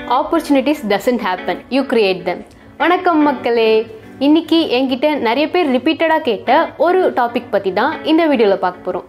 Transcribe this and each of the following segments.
opportunities doesn't happen you create them வணக்கம் மக்களே இன்னைக்கு என்கிட்ட நிறைய பேர் ரிப்பீட்டடாக கேட்ட ஒரு டாபிக் பற்றி தான் இந்த வீடியோவில் பார்க்க போகிறோம்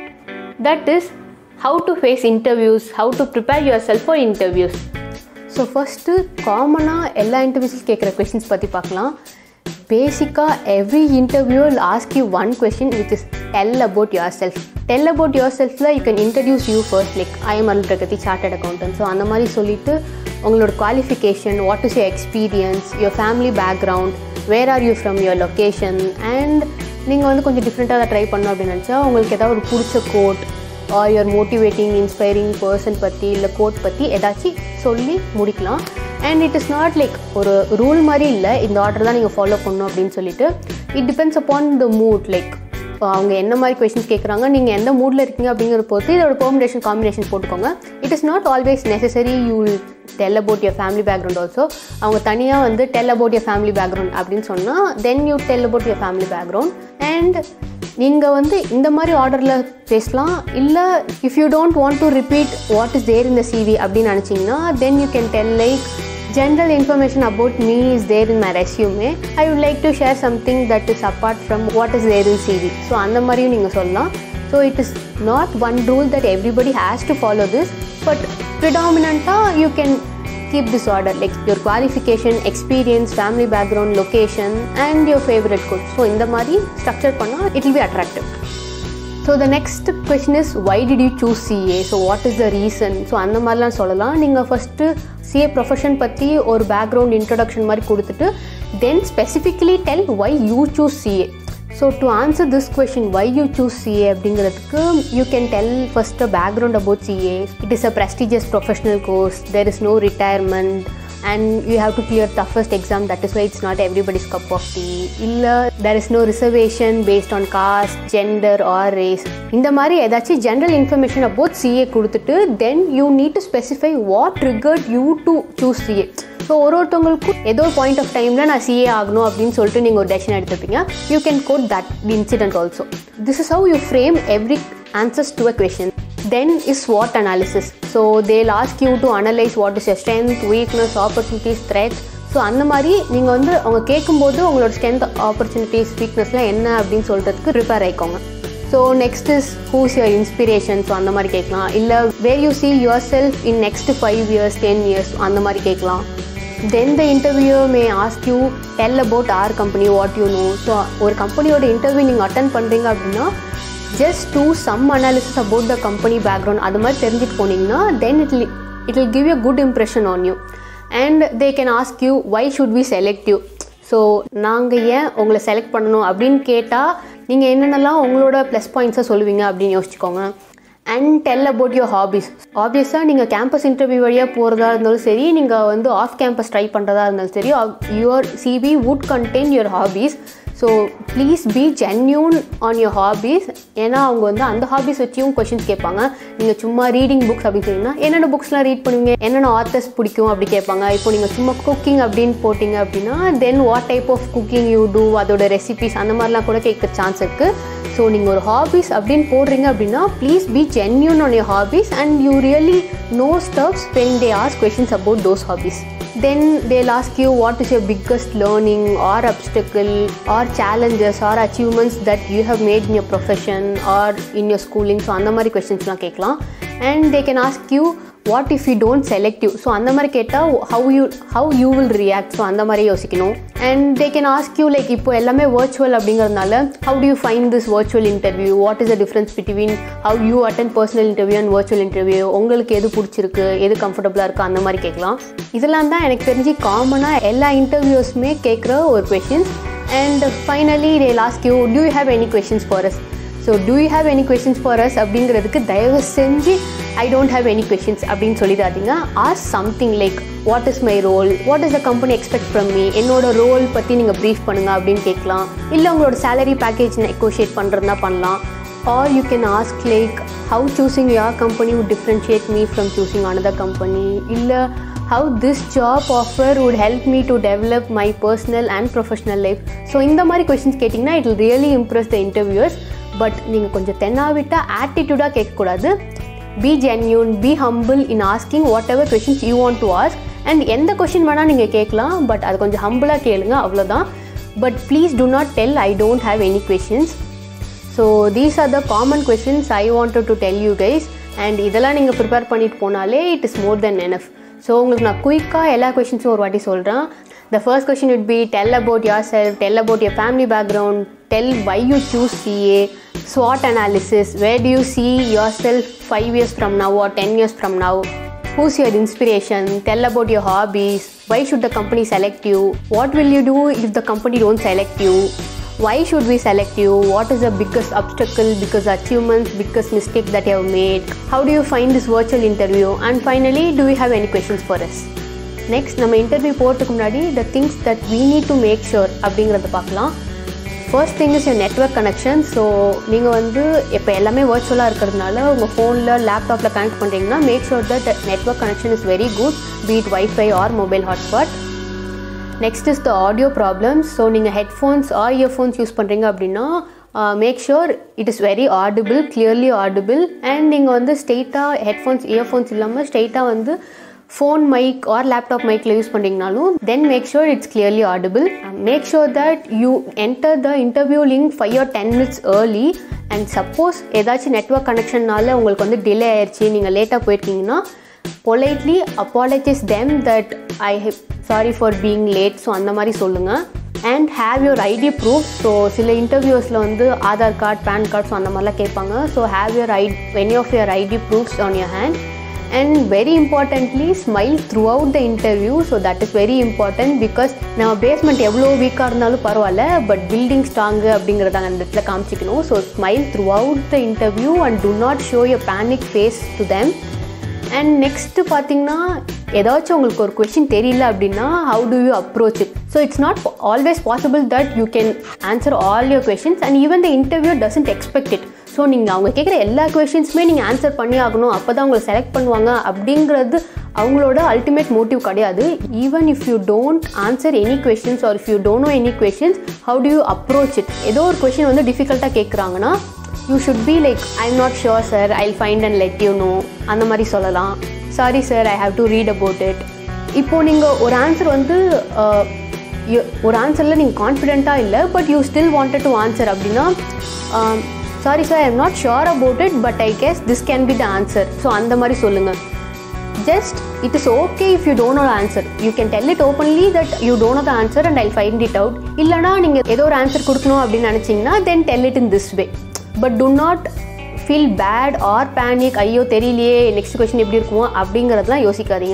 that is how to face interviews how to prepare yourself for interviews so first காமனாக எல்லா இன்டர்வியூஸில் கேட்குற கொஷின்ஸ் பற்றி பார்க்கலாம் பேசிக்காக every interview ask you one question which is tell about yourself tell about your செல்ஃபில் you can introduce you first like I'm Arul Pragathi chartered accountant so அந்த மாதிரி சொல்லிட்டு உங்களோட qualification what is your experience your family background where are you from your location and நீங்கள் வந்து கொஞ்சம் டிஃப்ரெண்ட்டாக try பண்ணணும் அப்படின்னு நினச்சா உங்களுக்கு ஏதாவது ஒரு பிடிச்ச quote or your motivating inspiring person பற்றி இல்லை கோட் பற்றி ஏதாச்சும் சொல்லி முடிக்கலாம் and it is not like ஒரு ரூல் மாதிரி இல்லை இந்த ஆர்டர் தான் நீங்கள் ஃபாலோ பண்ணணும் அப்படின்னு சொல்லிட்டு it depends upon the mood like அவங்க என்ன மாதிரி கொஷின்ஸ் கேட்குறாங்க நீங்கள் எந்த மூடில் இருக்கீங்க அப்படிங்கிற பொறுத்து இதோட பெர்மினேஷன் காம்பினேஷன் போட்டுக்கோங்க it is not always necessary you tell about your family background also அவங்க தனியாக வந்து tell about your family background அப்படின்னு சொன்னால் then you tell about your family background and நீங்கள் வந்து இந்த மாதிரி ஆர்டரில் பேசலாம் இல்லை if you don't want to repeat what is there இந்த சிவி அப்படின்னு நினச்சிங்கன்னா then you can tell like general information about me is there in my resume i would like to share something that is apart from what is there in cv so அந்த மாதிரியும் நீங்கள் சொல்லலாம் so it is not one rule that everybody has to follow this but ப்ரிடாமினண்ட்டாக you can keep this order like your qualification experience family background location and your favorite coach so இந்த மாதிரி structure பண்ணால் it will be attractive so the next question is why did you choose CA so what is the reason so அந்த மாதிரிலாம் சொல்லலாம் நீங்கள் first CA profession பற்றி ஒரு background introduction மாதிரி கொடுத்துட்டு then specifically tell why you choose CA so to answer this question why you choose CA அப்படிங்கிறதுக்கு you can tell first a background about CA it is a prestigious professional course there is no retirement and you have to clear toughest exam that is why it's not everybody's cup of tea இல்லை there is no reservation based on caste gender or race இந்த மாதிரி ஏதாச்சும் general information about CA கொடுத்துட்டு then you need to specify what triggered you to choose CA so ஒரு ஒருத்தவங்களுக்கும் ஏதோ ஒரு point of டைமில் நான் சிஏ ஆகணும் அப்படின்னு சொல்லிட்டு நீங்கள் ஒரு டெசிஷன் எடுத்துப்பீங்க you can quote that incident also this is how you frame every answers to a question then is SWOT analysis so they'll ask you to analyze what is your strength weakness opportunities threats so அந்த மாதிரி நீங்கள் வந்து அவங்க கேட்கும்போது உங்களோட strength opportunities வீக்னஸ்லாம் என்ன அப்படின்னு சொல்கிறதுக்கு ப்ரிப்பேர் ஆகிக்கோங்க so next is who's your inspiration so அந்த மாதிரி கேட்கலாம் இல்லை where you see yourself in next five years ten years அந்த மாதிரி கேட்கலாம் then the interview may ask you tell about our company what you know so ஒரு கம்பெனியோட interview நீங்கள் அட்டன் பண்ணுறீங்க அப்படின்னா just do some analysis about the company background அது மாதிரி தெரிஞ்சுட்டு போனீங்கன்னா then it it will give you good impression on you and they can ask you why should we select you so நாங்கள் ஏன் உங்களை செலக்ட் பண்ணணும் அப்படின்னு கேட்டால் நீங்கள் என்னென்னலாம் உங்களோட ப்ளஸ் பாயிண்ட்ஸை சொல்லுவீங்க அப்படின்னு யோசிச்சுக்கோங்க and tell about your hobbies ஆப்வியஸாக நீங்கள் கேம்பஸ் இன்டர்வியூ வழியாக போகிறதா இருந்தாலும் சரி நீங்கள் வந்து ஆஃப் கேம்பஸ் ட்ரை பண்ணுறதா இருந்தாலும் சரி your CV would contain your hobbies so please be genuine on your hobbies ஏன்னா அவங்க வந்து அந்த ஹாபீஸ் வச்சியும் கொஷின்ஸ் கேட்பாங்க நீங்கள் சும்மா ரீடிங் புக்ஸ் அப்படின்னு சொன்னீங்கன்னா என்னென்ன புக்ஸ்லாம் ரீட் பண்ணுவீங்க என்னென்ன ஆத்தர்ஸ் பிடிக்கும் அப்படி கேட்பாங்க இப்போ நீங்கள் சும்மா குக்கிங் அப்படின்னு போட்டிங்க அப்படின்னா then what type of cooking you do அதோட ரெசிபிஸ் அந்த மாதிரிலாம் கூட கேட்க சான்ஸ் இருக்குது ஸோ நீங்கள் ஒரு ஹாபீஸ் அப்படின்னு போடுறீங்க அப்படின்னா please be genuine on your hobbies and you really know stuffs when they ask questions about those hobbies then they'll ask you what is your biggest learning or obstacle or challenges or achievements that you have made in your profession or in your schooling so அந்த மாதிரி கொஷின்ஸ்லாம் கேட்கலாம் and they can ask you what if you don't select you so அந்த மாதிரி கேட்டால் how you how you will react so அந்த மாதிரி யோசிக்கணும் and they can ask you like இப்போ எல்லாமே வர்ச்சுவல் அப்படிங்கிறதுனால how do you find this virtual interview what is the difference between how you attend personal interview and virtual interview உங்களுக்கு எது பிடிச்சிருக்கு எது கம்ஃபர்டபுளாக இருக்குது அந்த மாதிரி கேட்கலாம் இதெல்லாம் தான் எனக்கு தெரிஞ்சு காமனாக எல்லா இன்டர்வியூஸுமே கேட்குற ஒரு questions and finally they ask you do you have any questions for us so do you have any questions for us அப்படிங்கிறதுக்கு தயவு செஞ்சு I don't have any questions அப்படின்னு சொல்லிடாதீங்க or something like what is my role what is the company expect from me என்னோட role பற்றி நீங்கள் brief பண்ணுங்கள் அப்படின்னு கேட்கலாம் இல்லை உங்களோட சேலரி பேக்கேஜ் நெகோஷியேட் பண்ணுறதுனா பண்ணலாம் or you can ask like how choosing your company would differentiate me from choosing another company இல்லை how this job offer would help me to develop my personal and professional life so இந்த மாதிரி questions கேட்டிங்கன்னா இட் will really impress the interviewers but நீங்கள் கொஞ்சம் தென்னாவிட்டா ஆட்டிடியூடாக கேட்கக்கூடாது be genuine be humble in asking whatever questions you want to ask and எந்த கொஷின் வேணால் நீங்கள் கேட்கலாம் பட் அது கொஞ்சம் ஹம்பிளாக கேளுங்க அவ்வளோதான் but please do not tell I don't have any questions so these are the common questions I wanted to tell you guys and இதெல்லாம் நீங்கள் ப்ரிப்பேர் பண்ணிட்டு போனாலே it is more than enough so உங்களுக்கு நான் குயிக்காக எல்லா கொஷின்ஸும் ஒரு வாட்டி சொல்கிறேன் the first question would be tell about yourself tell about your family background tell why you choose CA SWOT analysis where do you see yourself 5 years from now or 10 years from now who's your inspiration tell about your hobbies why should the company select you what will you do if the company don't select you why should we select you what is the biggest obstacle biggest achievements biggest mistake that you have made how do you find this virtual interview and finally do you have any questions for us next நம்ம interview போகிறதுக்கு முன்னாடி the things that we need to make sure அப்படிங்கிறத பார்க்கலாம் first thing is your network connection so நீங்கள் வந்து இப்போ எல்லாமே வர்ச்சுவலாக இருக்கிறதுனால உங்கள் ஃபோனில் லேப்டாப்பில் கனெக்ட் பண்ணுறீங்கன்னா make sure that network connection is very good be it wifi or mobile hotspot next is the audio problems so நீங்கள் ஹெட்ஃபோன்ஸ் ஆர் இயர்ஃபோன்ஸ் யூஸ் பண்ணுறீங்க அப்படின்னா make sure it is very audible clearly audible and நீங்கள் வந்து ஸ்ட்ரெயிட்டாக headphones earphones இல்லாமல் ஸ்ட்ரெயிட்டாக வந்து phone mic or laptop மைக்கில் யூஸ் பண்ணிங்கனாலும் then make sure it's clearly audible make sure that you enter the interview link five R ten minutes early and suppose ஏதாச்சும் network கனெக்ஷன்னால உங்களுக்கு வந்து டிலே ஆயிடுச்சு நீங்கள் லேட்டாக போயிருக்கீங்கன்னா politely apologise them that I sorry for being late so அந்த மாதிரி சொல்லுங்கள் and have your ID proof so சில இன்டர்வியூஸில் வந்து Aadhaar card PAN card so அந்த மாதிரிலாம் கேட்பாங்க so have your I any of your ID proofs on your hand and very importantly smile throughout the interview so that is very important because நம்ம basement எவ்வளோ வீக்காக இருந்தாலும் பரவாயில்ல but building strong அப்படிங்கிறத அந்த இடத்துல காமிச்சிக்கணும் so smile throughout the interview and do not show your panic face to them and next பார்த்தீங்கன்னா ஏதாச்சும் உங்களுக்கு ஒரு கொஷின் தெரியல அப்படின்னா how do you approach it so it's not always possible that you can answer all your questions and even the interview doesn't expect it so நீங்கள் அவங்க கேட்குற எல்லா கொஷின்ஸுமே நீங்கள் ஆன்சர் பண்ணி ஆகணும் அப்போ தான் உங்களை செலக்ட் பண்ணுவாங்க அப்படிங்கிறது அவங்களோட அல்டிமேட் மோட்டிவ் கிடையாது even if you don't answer any questions or if you don't know any questions how do you approach it ஏதோ ஒரு கொஷின் வந்து டிஃபிகல்ட்டாக கேட்குறாங்கன்னா you should be like I am not sure sir I find and let you know அந்த மாதிரி சொல்லலாம் sorry sir I have to read about it இப்போது நீங்கள் ஒரு ஆன்சர் வந்து uh, you- ஒரு ஆன்சரில் நீங்கள் கான்ஃபிடென்ட்டாக இல்லை but you still wanted to answer அப்படின்னா sorry sir I am not sure about it but I guess this can be the answer so அந்த மாதிரி சொல்லுங்கள் just it is okay if you don't know answer you can tell it openly that you don't know the answer and I find it out இல்லைனா நீங்கள் ஏதோ ஒரு ஆன்சர் கொடுக்கணும் அப்படின்னு நினச்சிங்கன்னா then tell it in this way but do not feel bad or panic ஐயோ தெரியலையே நெக்ஸ்ட் கொஷின் எப்படி இருக்குமோ அப்படிங்கிறதெல்லாம் யோசிக்காதீங்க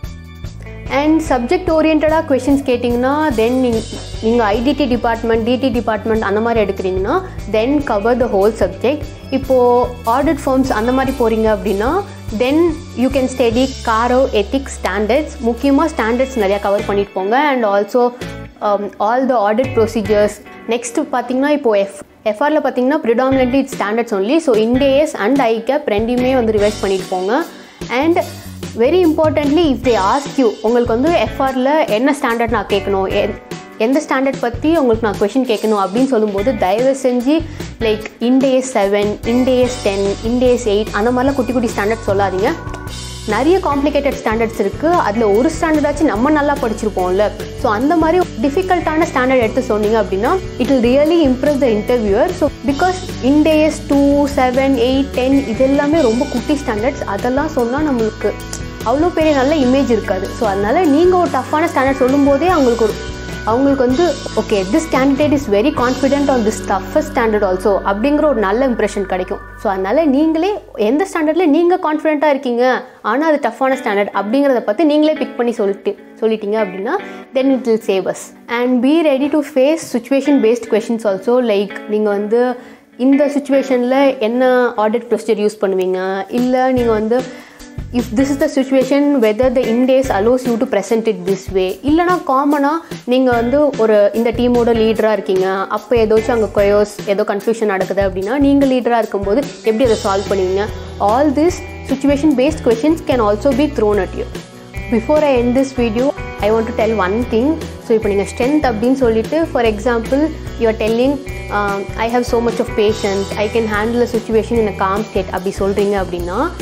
அண்ட் சப்ஜெக்ட் ஓரியன்டாக கொஷின்ஸ் கேட்டிங்கன்னா தென் நீங்கள் ஐடிடி டிபார்ட்மெண்ட் டிடி டிபார்ட்மெண்ட் அந்த மாதிரி எடுக்கிறீங்கன்னா then cover the whole subject இப்போது ஆடிட் ஃபார்ம்ஸ் அந்த மாதிரி போகிறீங்க அப்படின்னா then you can study CARO ethics standards முக்கியமாக ஸ்டாண்டர்ட்ஸ் நிறையா கவர் பண்ணிட்டு போங்க and also all the audit procedures next பார்த்தீங்கன்னா இப்போது எஃப் எஃப்ஆரில் பார்த்தீங்கன்னா predominantly it standards only so Ind AS and IGAAP ரெண்டையுமே வந்து ரிவைஸ் பண்ணிட்டு போங்க and very importantly if they ask you உங்களுக்கு வந்து எஃப்ஆரில் என்ன ஸ்டாண்டர்ட் நான் கேட்கணும் எ- எந்த ஸ்டாண்டர்ட் பற்றி உங்களுக்கு நான் கொஷின் கேட்கணும் அப்படின்னு சொல்லும்போது தயவு செஞ்சு like Ind AS seven Ind AS ten Ind AS eight அந்த மாதிரிலாம் குட்டி குட்டி ஸ்டாண்டர்ட் சொல்லாதீங்க நிறைய காம்ப்ளிகேட்டட் ஸ்டாண்டர்ட்ஸ் இருக்குது அதில் ஒரு ஸ்டாண்டர்டாச்சும் நம்ம நல்லா படிச்சிருப்போம்ல ஸோ அந்த மாதிரி டிஃபிகல்ட்டான ஸ்டாண்டர்ட் எடுத்து சொன்னீங்க அப்படின்னா it will really impress the interviewer so because Ind AS two seven eight ten இது எல்லாமே ரொம்ப குட்டி ஸ்டாண்டர்ட்ஸ் அதெல்லாம் சொன்னால் நம்மளுக்கு அவ்வளோ பெரிய நல்ல இமேஜ் இருக்காது ஸோ அதனால நீங்கள் ஒரு டஃப்பான ஸ்டாண்டர்ட் சொல்லும்போதே அவங்களுக்கு ஒரு அவங்களுக்கு வந்து okay this candidate is very confident on this toughest standard also அப்படிங்கிற ஒரு நல்ல இம்ப்ரெஷன் கிடைக்கும் ஸோ அதனால நீங்களே எந்த ஸ்டாண்டர்டில் நீங்கள் கான்ஃபிடென்ட்டாக இருக்கீங்க ஆனால் அது டஃப்பான ஸ்டாண்டர்ட் அப்படிங்கிறத பற்றி நீங்களே பிக் பண்ணி சொல்லிட்டு சொல்லிட்டீங்க அப்படின்னா then it will save us and be ready to face situation based questions also like நீங்கள் வந்து இந்த சுச்சுவேஷனில் என்ன ஆடிட் ப்ரொசீஜர் யூஸ் பண்ணுவீங்க இல்லை நீங்கள் வந்து if this is the situation whether the Ind AS allows you to present it this way இல்லைனா காமனாக நீங்கள் வந்து ஒரு இந்த டீமோட லீடராக இருக்கீங்க அப்போ ஏதாச்சும் அங்கே கொயோஸ் ஏதோ கன்ஃபியூஷன் நடக்குது அப்படின்னா நீங்கள் லீடராக இருக்கும்போது எப்படி அதை சால்வ் பண்ணுவீங்க all this situation based questions can also be thrown at you before I end this video I want to tell one thing so இப்போ நீங்கள் ஸ்ட்ரென்த் அப்படின்னு சொல்லிட்டு for example you're telling I have so much of patience I can handle a situation in a calm state அப்படி சொல்கிறீங்க அப்படின்னா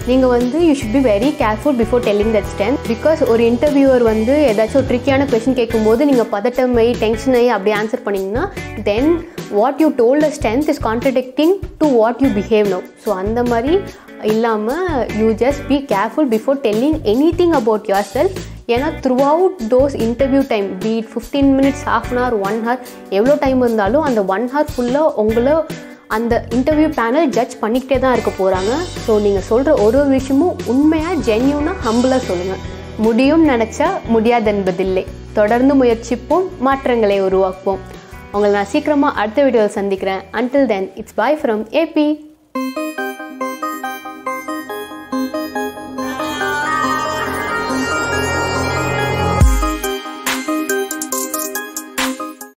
நீங்கள் வந்து you should be very careful before telling that strength because ஒரு இன்டர்வியூவர் வந்து ஏதாச்சும் ஒரு ட்ரிக்கியான கொஷின் கேட்கும்போது நீங்கள் பதட்டமாயி டென்ஷன் ஆகி அப்படி ஆன்சர் பண்ணிங்கன்னா then what you told a strength is contradicting to what you behave no so அந்த மாதிரி இல்லாமல் you just be careful before telling anything about yourself ஏன்னா throughout those interview time be it fifteen minutes half an hour one hour எவ்வளோ time இருந்தாலும் அந்த one hour ஃபுல்லாக உங்களை அந்த இன்டர்வியூ பேனல் ஜட்ஜ் பண்ணிக்கிட்டே தான் இருக்க போகிறாங்க ஸோ நீங்கள் சொல்கிற ஒரு ஒரு விஷயமும் உண்மையாக ஜென்யூனாக ஹம்பிளாக சொல்லுங்கள் முடியும் நினச்சா முடியாதென்பதில்லை தொடர்ந்து முயற்சிப்போம் மாற்றங்களை உருவாக்குவோம் உங்களை நான் சீக்கிரமாக அடுத்த வீடியோவில் சந்திக்கிறேன் until then it's bye from AB